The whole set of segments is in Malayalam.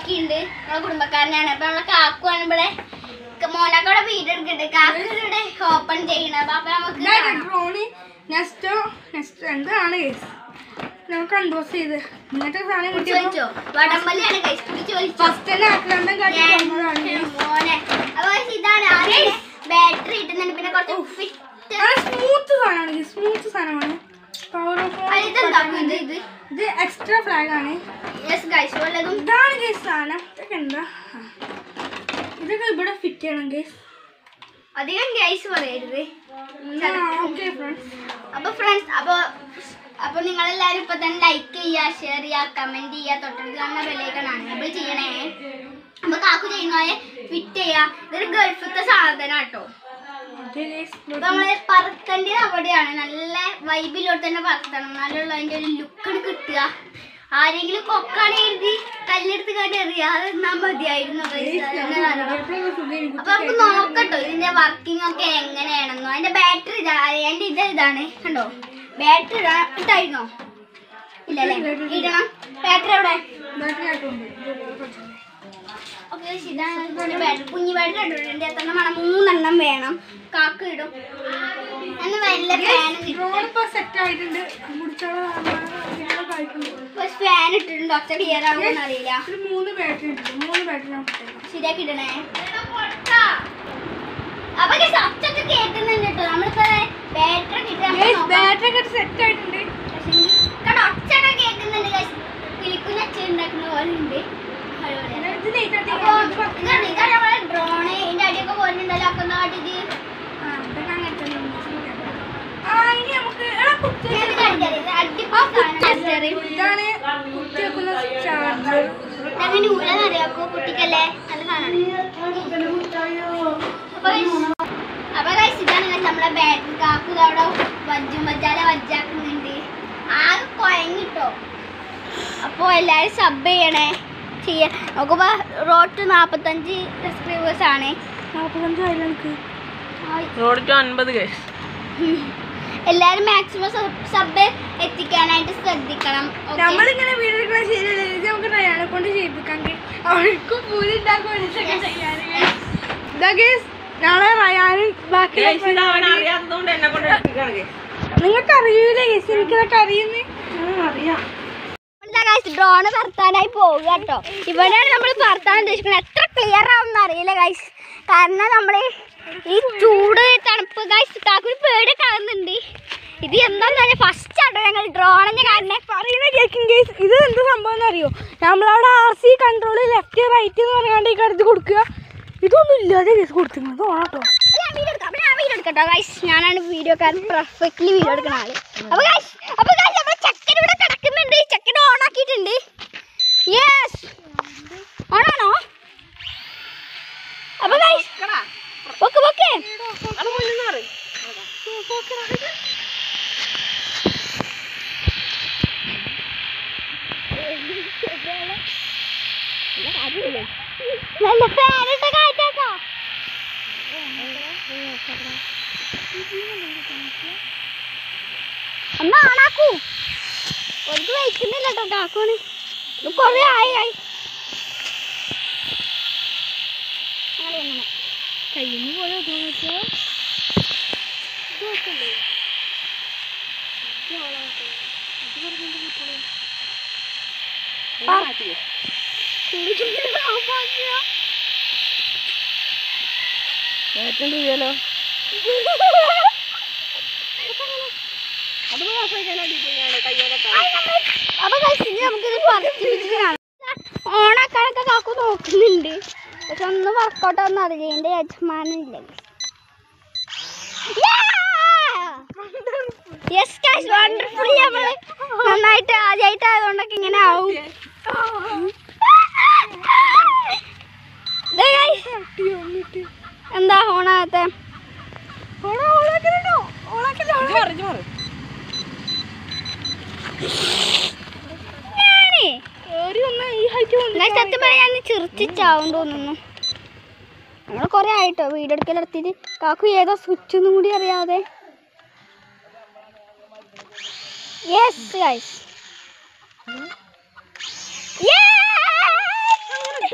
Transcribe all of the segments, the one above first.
ഉണ്ട് നമ്മളെ കുടുംബക്കാരനാണ് അപ്പൊ നമ്മളെ കാക്കുവാണ് ഇവിടെ മോനക്കവിടെ വീഡിയോ എടുക്കണ്ട് കാക്കു ഇവിടെ ഓപ്പൺ ചെയ്യണത് അപ്പൊ നമുക്ക് കാണാം. ഡ്രോണി നെക്സ്റ്റ് നെക്സ്റ്റ് എന്താണ് കേസ് നമുക്ക് അൺബോക്സ് ചെയ്ത് ഇങ്ങനത്തെ സാധനം കുടിച്ച് കിട്ടിയപ്പോൾ വലിച്ചോ വടംവലിയാണ് കൈ കുടിച്ച് വലിച്ചോ ഫസ്റ്റ് തന്നെ ആക്രാന്തം കാട്ടി ഞാൻ- തന്നതാണ് മോനെ അപ്പൊ guys ഇതാണ് ആദ്യം ബാറ്ററി ഇട്ടുന്നുണ്ട് പിന്നെ കുറച്ച് ഫിറ്റ് സ്മൂത്ത് സാധനമാണ് സ്മൂത്ത് സാധനമാണ് പവർ ഇതെന്താ ഇത് ഇത് ഇത് എക്സ്ട്രാ ഫ്ലാഗ് ആണ് യെസ് ഗൈസ് വല്ലതും ഇതാണ് കേസ് സാധനം ഇതൊക്കെ എന്താ ആ. ഇതൊക്കെ ഇവിടെ ഫിറ്റ് ചെയ്യണം കേസ് അധികം ഗൈസ് പറയരുത് ഓക്കെ ഫ്രണ്ട്സ് അപ്പൊ ഫ്രണ്ട്സ് അപ്പൊ അപ്പൊ നിങ്ങളെല്ലാരും ഇപ്പൊ തന്നെ ലൈക്ക് ചെയ്യുക ഷെയർ ചെയ്യുക കമന്റ് ചെയ്യുക തൊട്ടടുത്ത് കാണുന്ന ബെല്ലേക്കാണ് എനേബിൾ ചെയ്യണേ അപ്പൊ കാക്കു ചെയ്യുന്നവരെ ഫിറ്റ് ചെയ്യുക ഇതൊരു ഗൾഫത്തെ സാധനം കേട്ടോ അതെ കേസ് അപ്പൊ നമ്മള് പറക്കേണ്ടത് അവിടെയാണ് നല്ല വൈബിലോട്ട് തന്നെ പറത്തണം എന്നാലുള്ള അതിന്റെ ഒരു ലുക്ക് കിട്ടുക ആരെങ്കിലും കൊക്കാണ് എഴുതി കല്ലെടുത്ത് കണ്ട് എറിയാതെ എന്നാ മതിയായിരുന്നു guys. അതന്നെ നല്ലത്. അപ്പൊ നമുക്ക് നോക്കട്ടോ ഇതിന്റെ വർക്കിംഗ് ഒക്കെ എങ്ങനെയാണെന്നോ അതിന്റെ ബാറ്ററി ഇതാ അതിന്റെ ഇത് ഇതാണ് കണ്ടോ ബാറ്ററി ഇട്ടായിരുന്നോ ഇല്ലല്ലേ ഇടണം ബാറ്ററി എവിടെ ബാറ്ററി ആയിട്ടുണ്ട് ഓക്കെ ഇതാണ് ഇതിന്റെ ബാറ്ററി കുഞ്ഞു ബാറ്ററി ഇട്ടിട്ടുണ്ട് എത്ര വേണം മൂന്നെണ്ണം വേണം കാക്ക ഇടും എന്ന് വല്ല ഫാനും ഡ്രോൺ ഇപ്പൊ സെറ്റ് ആയിട്ടുണ്ട് കുടിച്ചോളം ആയിട്ടുണ്ട് ഫാൻ ഇട്ടിട്ടുണ്ട് ഒച്ച ക്ലിയർ ആവുമെന്ന് അറിയില്ല ഒരു മൂന്ന് ബാറ്ററി ഉണ്ട് മൂന്ന് ബാറ്ററി നമുക്ക് ഇട്ടേക്കാം. ശരിയാക്കി ഇടണേ അപ്പൊ ഒച്ചൊക്കെ കേൾക്കുന്നുണ്ട് കേട്ടോ നമ്മളിപ്പോ ബാറ്ററി Guys, കിട്ടാൻ ബാറ്ററി ഒക്കെ സെറ്റ് ആയിട്ടുണ്ട് കാരണം ഒച്ചയൊക്കെ കേൾക്കുന്നുണ്ട് guys. കിളിക്കുന്ന ഒച്ച ഉണ്ടാക്കുന്ന പോലെ ഉണ്ട് പിന്നെ ഇത് late ആക്കി അപ്പൊ വെക്കാം. ഇതാണ് ഇതാണ് നമ്മളെ ഡ്രോണ് ഇതിന്റെ അടിയൊക്കെ പോയിട്ടുണ്ടല്ലോ അപ്പൊ നാട്ടില് ആ, ഇതൊക്കെ അങ്ങനെ തന്നെ ഉണ്ട്. ആ, ഇനി നമുക്ക് എടാ, കുത്തി ഇതാണ് കുത്തി വെക്കുന്ന ചാർജർ അങ്ങനെ ഊലെന്നറിയാക്കോ കുട്ടിക്കല്ലേ നല്ല സാധനമാണ് അപ്പൊ guys, അപ്പൊ guys, ഇതാണ് guys നമ്മളെ ബാറ്ററി കാക്കു ദാ അവിടെ വജ്ജും വജ്ജാലെ വജ്ജാക്കുന്നുണ്ട് ആകെ കൊയങ്ങിട്ടോ അപ്പൊ എല്ലാരും സബ് ചെയ്യണേ ചെയ്യാ നോക്കുമ്പോ റോട്ട് നാപ്പത്തഞ്ച് സബ്സ്ക്രൈബേഴ്സ് ആണ് നാൽപ്പത്തഞ്ച് ആയില്ല എനിക്ക് റോഡ് ടു അൻപത് കേസ് എല്ലാരും മാക്സിമം സബ് എത്തിക്കാനായിട്ട് ശ്രദ്ധിക്കണം okay? നമ്മളിങ്ങനെ വീഡിയോ എടുക്കുന്ന ശരിയല്ല ഇത് നമുക്ക് റയാനെ കൊണ്ട് ചെയ്യിപ്പിക്കാൻ അവർക്കും പൂരി ഉണ്ടാക്കാൻ ഇതാ guys, നാളെ റയാനും ബാക്കി അവൻ അറിയാത്തതുകൊണ്ട് എന്നെ കൊണ്ട് എടുപ്പിക്കാണ് കേസ് നിങ്ങൾക്ക് അറിയൂലേ ഗേസ് എനിക്കിതൊക്കെ അറിയുന്നേ അറിയാം ഡ്രോണ് പറത്താനായി പോവുക കേട്ടോ ഇവിടെയാണ് നമ്മൾ പറത്താൻ ഉദ്ദേശിക്കുന്നത് എത്ര ക്ലിയർ ആവുമെന്ന് അറിയില്ല ഗൈസ് കാരണം നമ്മൾ ഈ ചൂട് തണുപ്പ് ഗൈസ് കാക്കുന് പേടിയൊക്കെ ആകുന്നുണ്ട് ഇത് എന്താന്ന് ഫസ്റ്റ് ആട്ടോ ഞങ്ങൾ ഡ്രോണിനെ കാണുന്നത് പറയുന്ന കേക്കിംഗ് കേസ് ഇത് എന്ത് സംഭവം എന്നറിയോ നമ്മളവിടെ R C control left right എന്ന് പറഞ്ഞാണ്ട് ഈ കരുതി കൊടുക്കുക ഇതൊന്നും ഇല്ലാതെ കേസ് കൊടുക്കുന്നത് ഓണാട്ടോ ഞാൻ വീഡിയോ എടുക്കാം അപ്പൊ ഞാൻ വീഡിയോ എടുക്കട്ടോ ഗൈസ് ഞാനാണ് വീഡിയോക്കാരൻ പെർഫെക്റ്റ്ലി വീഡിയോ എടുക്കുന്ന ആള് അപ്പൊ ഗൈസ് അപ്പൊ ഗൈസ് നമ്മുടെ ചക്കൻ ഇവിടെ കിടക്കുന്നുണ്ട് ചക്കൻ ഓൺ ആക്കിയിട്ടുണ്ട് യെസ് ഓണാണോ അപ്പൊ ഗൈസ് ഓക്കെ ഓക്കെ നല്ല ഫാനിട്ട കാറ്റാക്കാ ഒന്ന് ആണാക്കൂ ഒരു വയ്ക്കുന്നില്ല കേട്ടോ കാക്കോണ് ഇത് കൊറേ ആയി ആയി കയ്യിൽ നിന്ന് പോയോ തോന്നിച്ചോ ഏറ്റവും അപ്പൊ guys, ഇനി നമുക്കിത് പറിച്ച് പിടിച്ച് കാണാം. ഓണാക്കാനൊക്കെ കാക്കു നോക്കുന്നുണ്ട് പക്ഷെ ഒന്നും വർക്കൗട്ട് ആവുന്ന അറിയില്ല എന്റെ യജമാനില്ല യെസ് ഗൈസ് വണ്ടർഫുൾ നമ്മള് നന്നായിട്ട് ആദ്യമായിട്ട് ആയതുകൊണ്ടൊക്കെ ഇങ്ങനെ ആവും ദേ guys, എന്താ ഓണാകത്തെ ഞാനേ ഞാൻ സത്യം പറയാൻ ഞാൻ ചിറിച്ചാവും തോന്നുന്നു ഞങ്ങൾ കുറെ ആയിട്ടോ വീഡിയോ എടുക്കൽ നടത്തിയിട്ട് കാക്കു ഏതോ സ്വിച്ച് ഒന്നും കൂടി അറിയാതെ യെസ് ഗൈസ്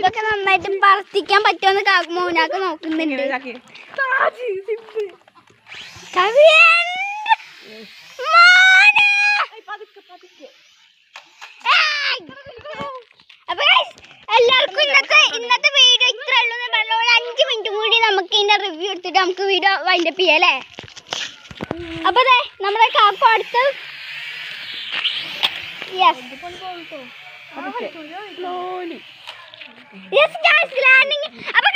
ഇതൊക്കെ നന്നായിട്ട് പറത്തിക്കാൻ പറ്റുമെന്ന് കാ- മോനാക്ക് നോക്കുന്നുണ്ട് കവിയൻ! മോനെ! ഏയ്! അപ്പൊ guys, എല്ലാവർക്കും ഇന്നത്തെ ഇന്നത്തെ വീഡിയോ ഇത്ര ഉള്ളൂ എന്ന് പറഞ്ഞു ഒരു അഞ്ച് മിനിറ്റ് കൂടി നമുക്ക് ഇതിന്റെ റിവ്യൂ എടുത്തിട്ട് നമുക്ക് വീഡിയോ വൈൻഡപ്പ് ചെയ്യാം അല്ലേ അപ്പൊ ദേ നമ്മുടെ കാക്കു അടുത്ത് യെസ് യെസ് ഗൈസ് ലാൻഡിങ് അപ്പൊ